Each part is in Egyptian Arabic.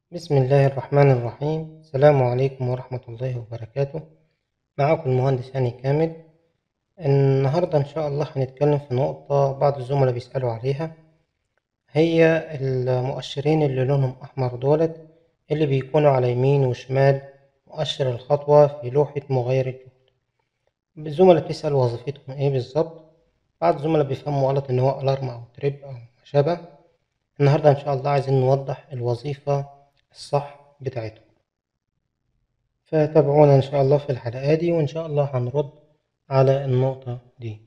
بسم الله الرحمن الرحيم السلام عليكم ورحمة الله وبركاته معكم المهندس هاني كامل النهاردة إن شاء الله هنتكلم في نقطة بعض الزملاء بيسألوا عليها هي المؤشرين اللي لونهم أحمر دولت اللي بيكونوا على يمين وشمال مؤشر الخطوة في لوحة مغير الجهد الزملاء بتسأل وظيفتهم إيه بالظبط بعض الزملاء بيفهموا غلط إن هو ألارم أو تريب أو ما شابه النهاردة إن شاء الله عايزين نوضح الوظيفة الصح بتاعتهم فتابعونا إن شاء الله في الحلقة دي وإن شاء الله هنرد على النقطة دي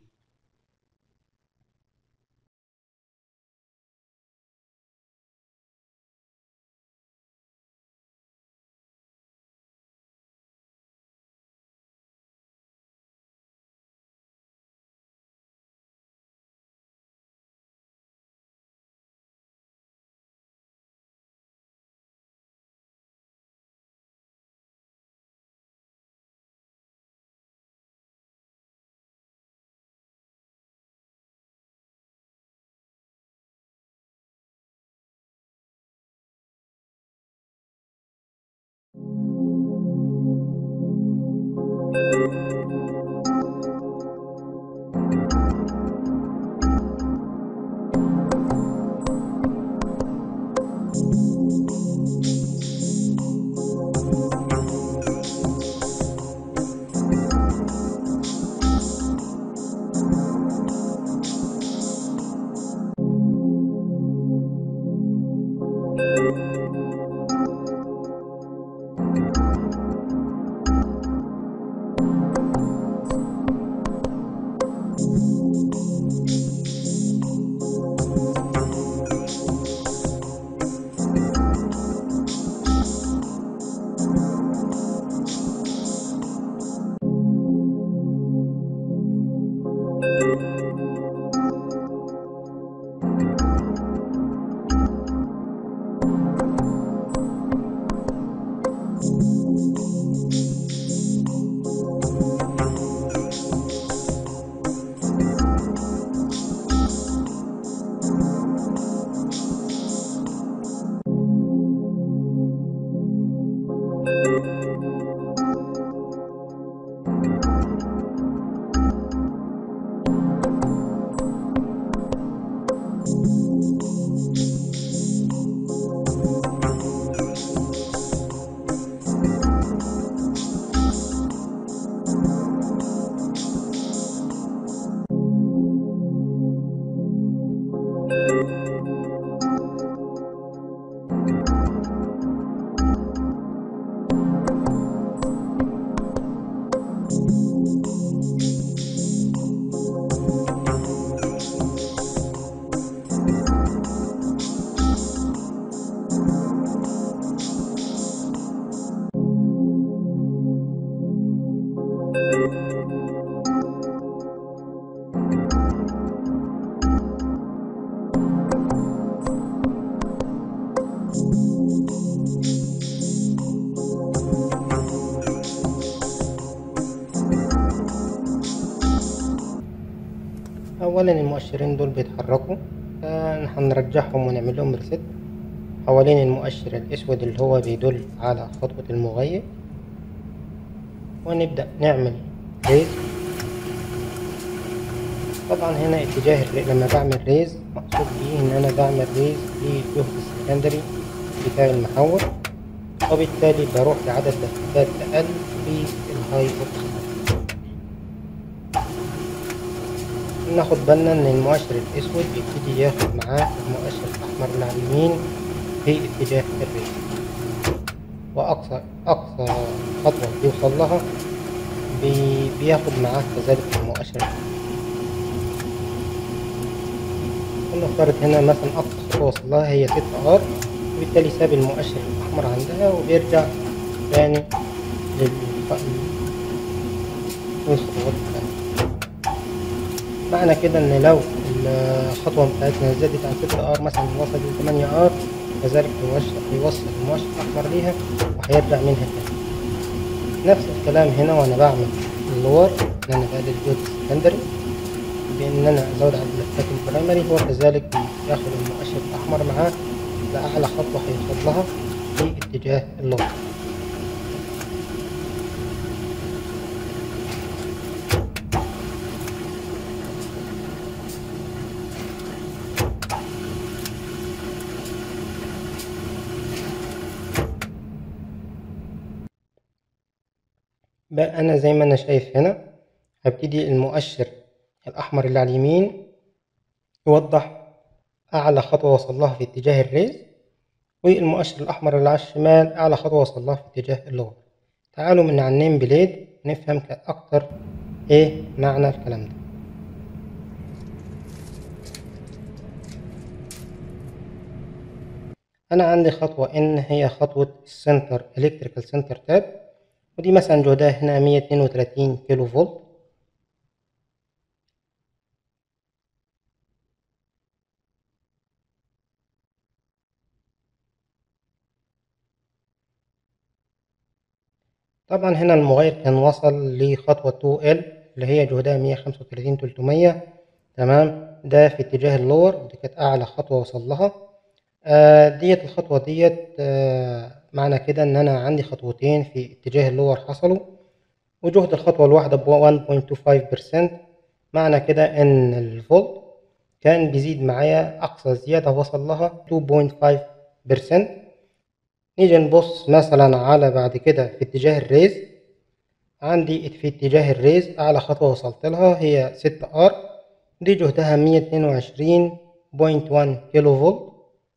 أولا المؤشرين دول بيتحركوا فهنرجعهم ونعمل لهم ريست حوالين المؤشر الأسود اللي هو بيدل على خطوة المغير ونبدأ نعمل ريز طبعا هنا اتجاه الري... لما بعمل ريز مقصود بيه ان انا بعمل ريز للجهد السكندري بتاع المحول وبالتالي بروح لعدد لفتات اقل في الهاي اوبشن ناخد بالنا ان المؤشر الاسود بيبتدي ياخد معاه المؤشر الاحمر اللي على اليمين في اتجاه الريز واقصى اقصى خطوة بيوصل لها بي... بياخد معاه كذلك المؤشر نفترض هنا مثلا أقصى خطوة وصل لها هي ستة ار وبالتالي ساب المؤشر الأحمر عندها وبيرجع تاني للخطوات التانية معنى كده إن لو الخطوة بتاعتنا زادت عن ستة ار مثلا وصلت لتمانية ار كذلك هيوصل المؤشر الأحمر ليها وهيرجع منها تاني نفس الكلام هنا وأنا بعمل اللور إن أنا بقلل الجهد السكندري بان انا ازود عدد لفات البرايمري هو كذلك بياخد المؤشر الاحمر معاه لاعلى خطوه هيوصل لها في اتجاه اللور بقى أنا زي ما أنا شايف هنا هبتدي المؤشر الأحمر اللي على اليمين يوضح أعلى خطوة وصل لها في اتجاه الريز والمؤشر الأحمر اللي على الشمال أعلى خطوة وصل لها في اتجاه اللور تعالوا من على النيم بليد نفهم أكتر إيه معنى الكلام ده أنا عندي خطوة إن هي خطوة السنتر إلكتريكال سنتر تاب ودي مثلا جهدها هنا مية اتنين وتلاتين كيلو فولت طبعا هنا المغير كان وصل لخطوة 2L اللي هي جهدها مية خمسة وتلاتين تلتمية تمام ده في اتجاه اللور ودي كانت أعلى خطوة وصل لها آه ديت الخطوة ديت آه معنى كده إن أنا عندي خطوتين في اتجاه اللور حصلوا وجهد الخطوة الواحدة ب 1.25% معنى كده إن الفولت كان بيزيد معايا أقصى زيادة وصل لها 2.5% نيجي نبص مثلا على بعد كده في اتجاه الريز عندي في اتجاه الريز أعلى خطوة وصلت لها هي 6 ار دي جهدها 122.1 كيلو فولت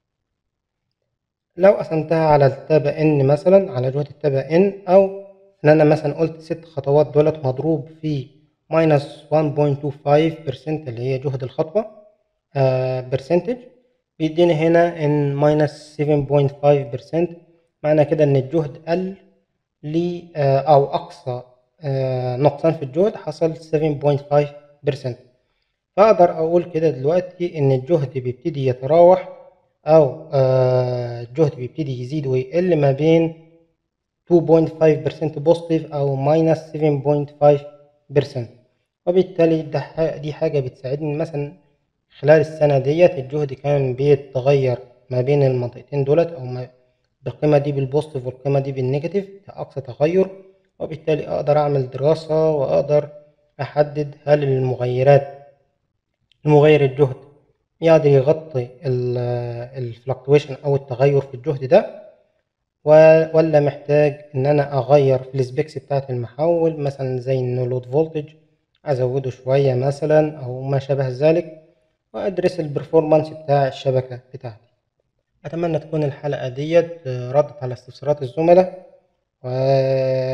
لو قسمتها على التابة ان مثلا على جهد التابة ان او ان انا مثلا قلت ست خطوات دولت مضروب في ماينس 1.25% اللي هي جهد الخطوة برسنتج بيديني هنا ان ماينس 7.5% معنى كده ان الجهد قل ل او اقصى نقصان في الجهد حصل 7.5% فاقدر اقول كده دلوقتي ان الجهد بيبتدي يتراوح او الجهد بيبتدي يزيد ويقل ما بين 2.5% بوزيتيف او ماينس 7.5% وبالتالي ده دي حاجة بتساعدني مثلا خلال السنة ديت الجهد كان بيتغير ما بين المنطقتين دولت أو ما بالقيمة دي بالبوزيتيف والقيمة دي بالنيجاتيف كأقصى تغير وبالتالي أقدر أعمل دراسة وأقدر أحدد هل المغيرات المغير الجهد يقدر يغطي الفلكتويشن أو التغير في الجهد ده ولا محتاج إن أنا أغير في السبيكس بتاعة المحول مثلا زي إنه لود فولتج أزوده شوية مثلا أو ما شابه ذلك وأدرس البرفورمانس بتاع الشبكة بتاعتي أتمنى تكون الحلقة ديت ردت على استفسارات الزملاء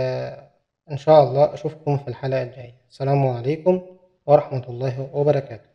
وإن شاء الله أشوفكم في الحلقة الجاية السلام عليكم ورحمة الله وبركاته